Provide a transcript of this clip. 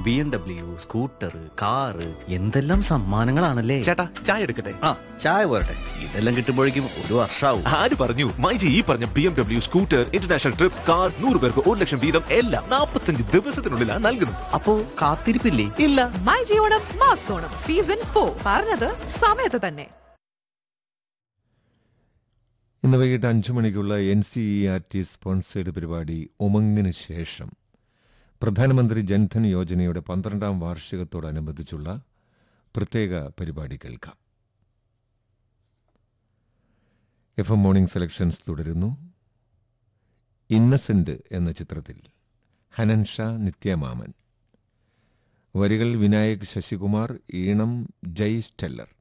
B M W scooter car എന്തെല്ലാം സമ്മാനങ്ങളാണല്ലേ ചേട്ടാ ചായ എടുക്കട്ടെ ആ ചായ പോരട്ടെ ഇതെല്ലാം കിട്ടുമ്പോഴേക്കും ഒരു വർഷാവും ആര് പറഞ്ഞു മൈജി ഈ പറഞ്ഞ B M W scooter international trip car നൂറ് പേർക്ക് ഒരു ലക്ഷം വീതം എല്ലാം നാൽപ്പത്തഞ്ച് ദിവസത്തിനുള്ളിലാണ് നൽകുന്നത് അപ്പോ കാത്തിരിപ്പില്ലേ ഇല്ല മൈ ജിയോണം മാസോണം സീസൺ ഫോർ പറഞ്ഞത് സമയത്ത് തന്നെ ഇന്ന് വൈകിട്ട് അഞ്ചു മണിക്കുള്ള N C E R T sponsored പരിപാടി ഉമങ്ങിന് ശേഷം പ്രധാനമന്ത്രി ജൻധൻ യോജനയുടെ പന്ത്രണ്ടാം വാർഷികത്തോടനുബന്ധിച്ചുള്ള പ്രത്യേക പരിപാടി കേൾക്കാം എഫ് എം മോർണിംഗ് സെലക്ഷൻസ് തുടരുന്നു ഇന്നസെന്റ് എന്ന ചിത്രത്തിൽ ഹനൻ ഷാ നിത്യമാമൻ വരികൾ വിനായക് ശശികുമാർ ഈണം ജയ് സ്റ്റെല്ലർ